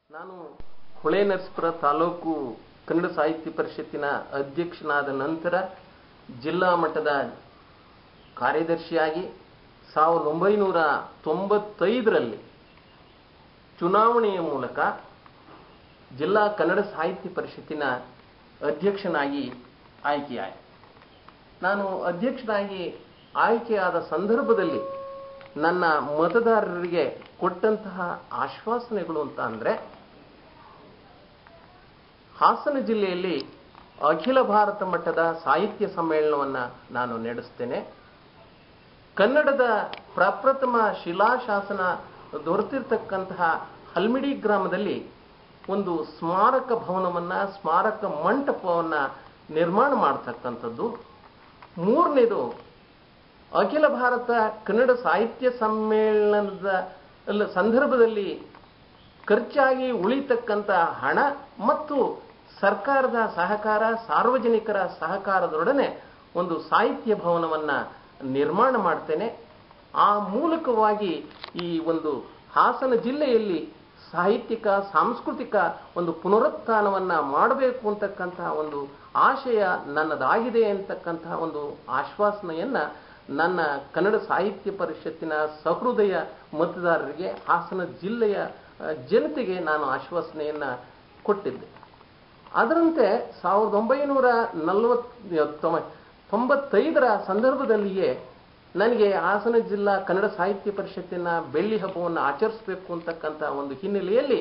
ನಾನು ಹೊಳೆನರಸೀಪುರ ತಾಲೂಕು ಕನ್ನಡ ಸಾಹಿತ್ಯ ಪರಿಷತ್ತಿನ ಅಧ್ಯಕ್ಷನಾದ ನಂತರ ಜಿಲ್ಲಾ ಮಟ್ಟದ ಕಾರ್ಯದರ್ಶಿಯಾಗಿ ಸಾವಿರದ ಒಂಬೈನೂರ ತೊಂಬತ್ತೈದರಲ್ಲಿ ಚುನಾವಣೆಯ ಮೂಲಕ ಜಿಲ್ಲಾ ಕನ್ನಡ ಸಾಹಿತ್ಯ ಪರಿಷತ್ತಿನ ಅಧ್ಯಕ್ಷನಾಗಿ ಆಯ್ಕೆಯಾದೆ ನಾನು ಅಧ್ಯಕ್ಷನಾಗಿ ಆಯ್ಕೆಯಾದ ಸಂದರ್ಭದಲ್ಲಿ ನನ್ನ ಮತದಾರರಿಗೆ ಕೊಟ್ಟಂತಹ ಆಶ್ವಾಸನೆಗಳು ಅಂತ ಅಂದರೆ ಹಾಸನ ಜಿಲ್ಲೆಯಲ್ಲಿ ಅಖಿಲ ಭಾರತ ಮಟ್ಟದ ಸಾಹಿತ್ಯ ಸಮ್ಮೇಳನವನ್ನು ನಾನು ನಡೆಸ್ತೇನೆ ಕನ್ನಡದ ಪ್ರಪ್ರಥಮ ಶಿಲಾಶಾಸನ ದೊರೆತಿರ್ತಕ್ಕಂತಹ ಹಲ್ಮಿಡಿ ಗ್ರಾಮದಲ್ಲಿ ಒಂದು ಸ್ಮಾರಕ ಭವನವನ್ನು ಸ್ಮಾರಕ ಮಂಟಪವನ್ನು ನಿರ್ಮಾಣ ಮಾಡ್ತಕ್ಕಂಥದ್ದು ಮೂರನೇದು ಅಖಿಲ ಭಾರತ ಕನ್ನಡ ಸಾಹಿತ್ಯ ಸಮ್ಮೇಳನದ ಅಲ್ಲ, ಸಂದರ್ಭದಲ್ಲಿ ಖರ್ಚಾಗಿ ಉಳಿತಕ್ಕಂಥ ಹಣ ಮತ್ತು ಸರ್ಕಾರದ ಸಹಕಾರ ಸಾರ್ವಜನಿಕರ ಸಹಕಾರದೊಡನೆ ಒಂದು ಸಾಹಿತ್ಯ ಭವನವನ್ನ ನಿರ್ಮಾಣ ಮಾಡ್ತೇನೆ ಆ ಮೂಲಕವಾಗಿ ಈ ಒಂದು ಹಾಸನ ಜಿಲ್ಲೆಯಲ್ಲಿ ಸಾಹಿತ್ಯಿಕ ಸಾಂಸ್ಕೃತಿಕ ಒಂದು ಪುನರುತ್ಥಾನವನ್ನ ಮಾಡಬೇಕು ಅಂತಕ್ಕಂತಹ ಒಂದು ಆಶಯ ನನ್ನದಾಗಿದೆ ಅಂತಕ್ಕಂತಹ ಒಂದು ಆಶ್ವಾಸನೆಯನ್ನ ನನ್ನ ಕನ್ನಡ ಸಾಹಿತ್ಯ ಪರಿಷತ್ತಿನ ಸಹೃದಯ ಮತದಾರರಿಗೆ ಹಾಸನ ಜಿಲ್ಲೆಯ ಆ, ಜನತೆಗೆ ನಾನು ಆಶ್ವಾಸನೆಯನ್ನ ಕೊಟ್ಟಿದ್ದೆ ಅದರಂತೆ ಸಾವಿರದ ಒಂಬೈನೂರ ನಲವತ್ತ ತೊಂಬತ್ತೈದರ ಸಂದರ್ಭದಲ್ಲಿಯೇ ನನಗೆ ಹಾಸನ ಜಿಲ್ಲಾ ಕನ್ನಡ ಸಾಹಿತ್ಯ ಪರಿಷತ್ತಿನ ಬೆಳ್ಳಿ ಹಬ್ಬವನ್ನು ಆಚರಿಸಬೇಕು ಅಂತಕ್ಕಂಥ ಒಂದು ಹಿನ್ನೆಲೆಯಲ್ಲಿ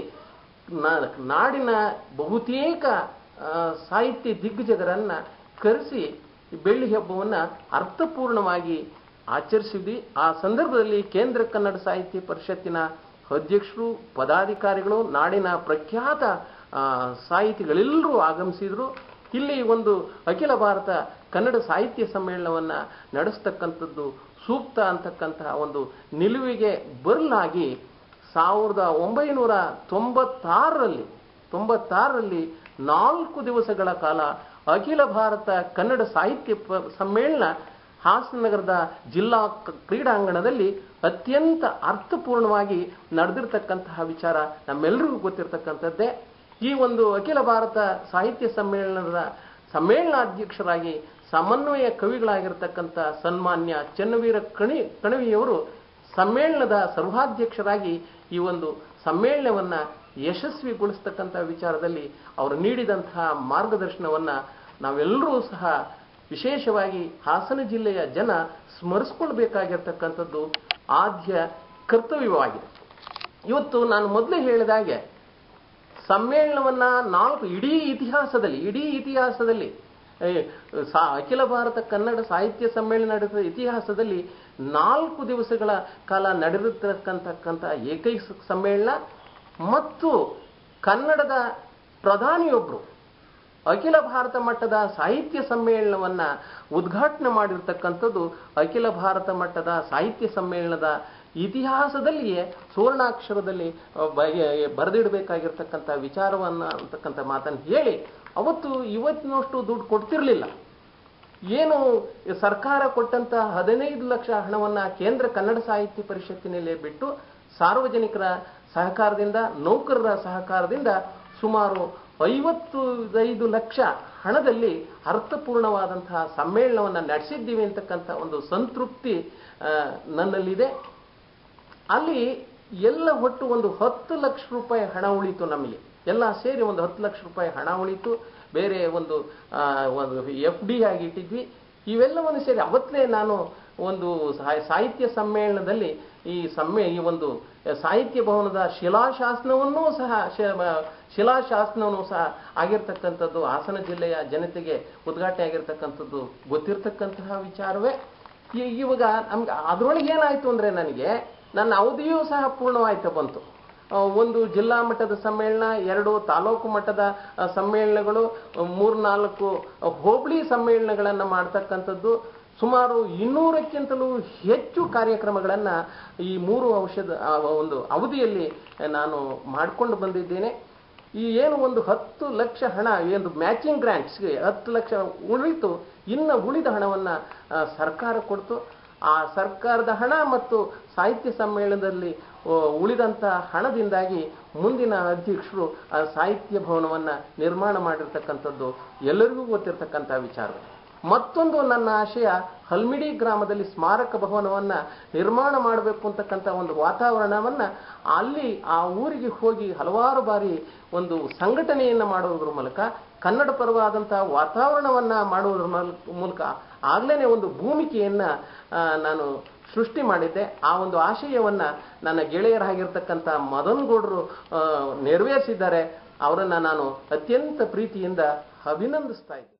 ನಾ- ನಾಡಿನ ಬಹುತೇಕ ಆ, ಸಾಹಿತ್ಯ ದಿಗ್ಗಜರನ್ನ ಕರೆಸಿ ಈ ಬೆಳ್ಳಿ ಹಬ್ಬವನ್ನು ಅರ್ಥಪೂರ್ಣವಾಗಿ ಆಚರಿಸಿದ್ವಿ ಆ ಸಂದರ್ಭದಲ್ಲಿ ಕೇಂದ್ರ ಕನ್ನಡ ಸಾಹಿತ್ಯ ಪರಿಷತ್ತಿನ ಅಧ್ಯಕ್ಷರು ಪದಾಧಿಕಾರಿಗಳು ನಾಡಿನ ಪ್ರಖ್ಯಾತ ಆ, ಸಾಹಿತಿಗಳೆಲ್ಲರೂ ಆಗಮಿಸಿದ್ರು ಇಲ್ಲಿ ಒಂದು ಅಖಿಲ ಭಾರತ ಕನ್ನಡ ಸಾಹಿತ್ಯ ಸಮ್ಮೇಳನವನ್ನ ನಡೆಸ್ತಕ್ಕಂಥದ್ದು ಸೂಕ್ತ ಅಂತಕ್ಕಂತಹ ಒಂದು ನಿಲುವಿಗೆ ಬರಲಾಗಿ ಸಾವಿರದ ಒಂಬೈನೂರ ತೊಂಬತ್ತಾರರಲ್ಲಿ ತೊಂಬತ್ತಾರರಲ್ಲಿ ನಾಲ್ಕು ದಿವಸಗಳ ಕಾಲ ಅಖಿಲ ಭಾರತ ಕನ್ನಡ ಸಾಹಿತ್ಯ ಪ- ಸಮ್ಮೇಳನ ಹಾಸನ ನಗರದ ಜಿಲ್ಲಾ ಕ- ಕ್ರೀಡಾಂಗಣದಲ್ಲಿ ಅತ್ಯಂತ ಅರ್ಥಪೂರ್ಣವಾಗಿ ನಡೆದಿರ್ತಕ್ಕಂತಹ ವಿಚಾರ ನಮ್ಮೆಲ್ಲರಿಗೂ ಗೊತ್ತಿರತಕ್ಕಂಥದ್ದೇ ಈ ಒಂದು ಅಖಿಲ ಭಾರತ ಸಾಹಿತ್ಯ ಸಮ್ಮೇಳನದ ಸಮ್ಮೇಳನಾಧ್ಯಕ್ಷರಾಗಿ ಸಮನ್ವಯ ಕವಿಗಳಾಗಿರ್ತಕ್ಕಂಥ ಸನ್ಮಾನ್ಯ ಚನ್ನವೀರ ಕಣಿ ಕಣವಿಯವರು ಸಮ್ಮೇಳನದ ಸರ್ವಾಧ್ಯಕ್ಷರಾಗಿ ಈ ಒಂದು ಸಮ್ಮೇಳನವನ್ನ ಯಶಸ್ವಿಗೊಳಿಸ್ತಕ್ಕಂಥ ವಿಚಾರದಲ್ಲಿ ಅವರು ನೀಡಿದಂತಹ ಮಾರ್ಗದರ್ಶನವನ್ನ ನಾವೆಲ್ಲರೂ ಸಹ ವಿಶೇಷವಾಗಿ ಹಾಸನ ಜಿಲ್ಲೆಯ ಜನ ಸ್ಮರಿಸ್ಕೊಳ್ಬೇಕಾಗಿರ್ತಕ್ಕಂಥದ್ದು ಆದ್ಯ ಕರ್ತವ್ಯವಾಗಿದೆ ಇವತ್ತು ನಾನು ಮೊದಲೇ ಹೇಳಿದಾಗೆ ಸಮ್ಮೇಳನವನ್ನ ನಾಲ್ಕು ಇಡೀ ಇತಿಹಾಸದಲ್ಲಿ ಇಡೀ ಇತಿಹಾಸದಲ್ಲಿ ಏ, ಸಾ- ಅಖಿಲ ಭಾರತ ಕನ್ನಡ ಸಾಹಿತ್ಯ ಸಮ್ಮೇಳನ ನಡೆದ ಇತಿಹಾಸದಲ್ಲಿ ನಾಲ್ಕು ದಿವಸಗಳ ಕಾಲ ನಡೆದಿರ್ತಕ್ಕಂತಕ್ಕಂಥ ಏಕೈಕ ಸಮ್ಮೇಳನ ಮತ್ತು ಕನ್ನಡದ ಪ್ರಧಾನಿಯೊಬ್ಬರು ಅಖಿಲ ಭಾರತ ಮಟ್ಟದ ಸಾಹಿತ್ಯ ಸಮ್ಮೇಳನವನ್ನ ಉದ್ಘಾಟನೆ ಮಾಡಿರ್ತಕ್ಕಂಥದ್ದು ಅಖಿಲ ಭಾರತ ಮಟ್ಟದ ಸಾಹಿತ್ಯ ಸಮ್ಮೇಳನದ ಇತಿಹಾಸದಲ್ಲಿಯೇ ಸುವರ್ಣಾಕ್ಷರದಲ್ಲಿ ಅ, ಬ- ಬರೆದಿಡಬೇಕಾಗಿರ್ತಕ್ಕಂಥ ವಿಚಾರವನ್ನ ಅಂತಕ್ಕಂಥ ಮಾತನ್ನು ಹೇಳಿ ಅವತ್ತು ಇವತ್ತಿನಷ್ಟು ದುಡ್ಡು ಕೊಡ್ತಿರ್ಲಿಲ್ಲ ಏನು ಸರ್ಕಾರ ಕೊಟ್ಟಂತ ಹದಿನೈದು ಲಕ್ಷ ಹಣವನ್ನ ಕೇಂದ್ರ ಕನ್ನಡ ಸಾಹಿತ್ಯ ಪರಿಷತ್ತಿನಲ್ಲಿ ಬಿಟ್ಟು ಸಾರ್ವಜನಿಕರ ಸಹಕಾರದಿಂದ ನೌಕರರ ಸಹಕಾರದಿಂದ ಸುಮಾರು ಐವತ್ತೈದು ಲಕ್ಷ ಹಣದಲ್ಲಿ ಅರ್ಥಪೂರ್ಣವಾದಂತಹ ಸಮ್ಮೇಳನವನ್ನು ನಡೆಸಿದ್ದೀವಿ ಅಂತಕ್ಕಂಥ ಒಂದು ಸಂತೃಪ್ತಿ ಆ, ನನ್ನಲ್ಲಿದೆ ಅಲ್ಲಿ ಎಲ್ಲ ಒಟ್ಟು ಒಂದು ಹತ್ತು ಲಕ್ಷ ರೂಪಾಯಿ ಹಣ ಉಳಿತು ನಮಗೆ ಎಲ್ಲ ಸೇರಿ ಒಂದು ಹತ್ತು ಲಕ್ಷ ರೂಪಾಯಿ ಹಣ ಉಳಿತು ಬೇರೆ ಒಂದು ಆ, ಒಂದು ಎಫ್ ಡಿ ಆಗಿ ಇಟ್ಟಿದ್ವಿ ಇವೆಲ್ಲವನ್ನು ಸೇರಿ ಅವತ್ತೇ ನಾನು ಒಂದು ಸಾಹಿ- ಸಾಹಿತ್ಯ ಸಮ್ಮೇಳನದಲ್ಲಿ ಈ ಸಮ್ಮೇ ಈ ಒಂದು ಸಾಹಿತ್ಯ ಭವನದ ಶಿಲಾಶಾಸನವನ್ನೂ ಸಹ ಶ- ಮ- ಶಿಲಾಶಾಸನವನ್ನು ಸಹ ಆಗಿರ್ತಕ್ಕಂಥದ್ದು ಹಾಸನ ಜಿಲ್ಲೆಯ ಜನತೆಗೆ ಉದ್ಘಾಟನೆ ಆಗಿರ್ತಕ್ಕಂಥದ್ದು ಗೊತ್ತಿರ್ತಕ್ಕಂತಹ ವಿಚಾರವೇ ಈ- ಇವಾಗ ನಮ್ಗೆ ಅದರೊಳಗೆ ಏನಾಯ್ತು ಅಂದ್ರೆ ನನಗೆ ನನ್ನ ಅವಧಿಯೂ ಸಹ ಪೂರ್ಣವಾಯ್ತಾ ಬಂತು ಆ, ಒಂದು ಜಿಲ್ಲಾ ಮಟ್ಟದ ಸಮ್ಮೇಳನ ಎರಡು ತಾಲೂಕು ಮಟ್ಟದ ಆ, ಸಮ್ಮೇಳನಗಳು ಮೂರ್ನಾಲ್ಕು ಹೋಬಳಿ ಸಮ್ಮೇಳನಗಳನ್ನು ಮಾಡ್ತಕ್ಕಂಥದ್ದು ಸುಮಾರು ಇನ್ನೂರಕ್ಕಿಂತಲೂ ಹೆಚ್ಚು ಕಾರ್ಯಕ್ರಮಗಳನ್ನ ಈ ಮೂರು ಔಷಧ ಆ, ಒಂದು ಅವಧಿಯಲ್ಲಿ ನಾನು ಮಾಡಿಕೊಂಡು ಬಂದಿದ್ದೇನೆ ಈ ಏನು ಒಂದು ಹತ್ತು ಲಕ್ಷ ಹಣ ಏನು ಮ್ಯಾಚಿಂಗ್ ಗ್ರಾಂಟ್ಸ್ಗೆ ಹತ್ತು ಲಕ್ಷ ಉಳಿತು ಇನ್ನು ಉಳಿದ ಹಣವನ್ನ ಆ, ಸರ್ಕಾರ ಕೊಡ್ತು ಆ ಸರ್ಕಾರದ ಹಣ ಮತ್ತು ಸಾಹಿತ್ಯ ಸಮ್ಮೇಳನದಲ್ಲಿ ಆ, ಉಳಿದಂತ ಹಣದಿಂದಾಗಿ ಮುಂದಿನ ಅಧ್ಯಕ್ಷರು ಆ ಸಾಹಿತ್ಯ ಭವನವನ್ನ ನಿರ್ಮಾಣ ಮಾಡಿರ್ತಕ್ಕಂಥದ್ದು ಎಲ್ಲರಿಗೂ ಗೊತ್ತಿರತಕ್ಕಂಥ ವಿಚಾರ ಮತ್ತೊಂದು ನನ್ನ ಆಶಯ ಹಲ್ಮಿಡಿ ಗ್ರಾಮದಲ್ಲಿ ಸ್ಮಾರಕ ಭವನವನ್ನ ನಿರ್ಮಾಣ ಮಾಡಬೇಕು ಅಂತಕ್ಕಂಥ ಒಂದು ವಾತಾವರಣವನ್ನ ಅಲ್ಲಿ ಆ ಊರಿಗೆ ಹೋಗಿ ಹಲವಾರು ಬಾರಿ ಒಂದು ಸಂಘಟನೆಯನ್ನ ಮಾಡುವುದರ ಮೂಲಕ ಕನ್ನಡ ಪರವಾದಂತಹ ವಾತಾವರಣವನ್ನ ಮಾಡುವುದರ ಮಲ್- ಮೂಲಕ ಆಗ್ಲೇನೆ ಒಂದು ಭೂಮಿಕೆಯನ್ನ ಆ, ನಾನು ಸೃಷ್ಟಿ ಮಾಡಿದ್ದೆ ಆ ಒಂದು ಆಶಯವನ್ನ ನನ್ನ ಗೆಳೆಯರಾಗಿರ್ತಕ್ಕಂಥ ಮದನ್ ಗೌಡರು ಆ, ನೆರವೇರಿಸಿದ್ದಾರೆ ಅವರನ್ನ ನಾನು ಅತ್ಯಂತ ಪ್ರೀತಿಯಿಂದ ಅಭಿನಂದಿಸ್ತಾ ಇದ್ದೆ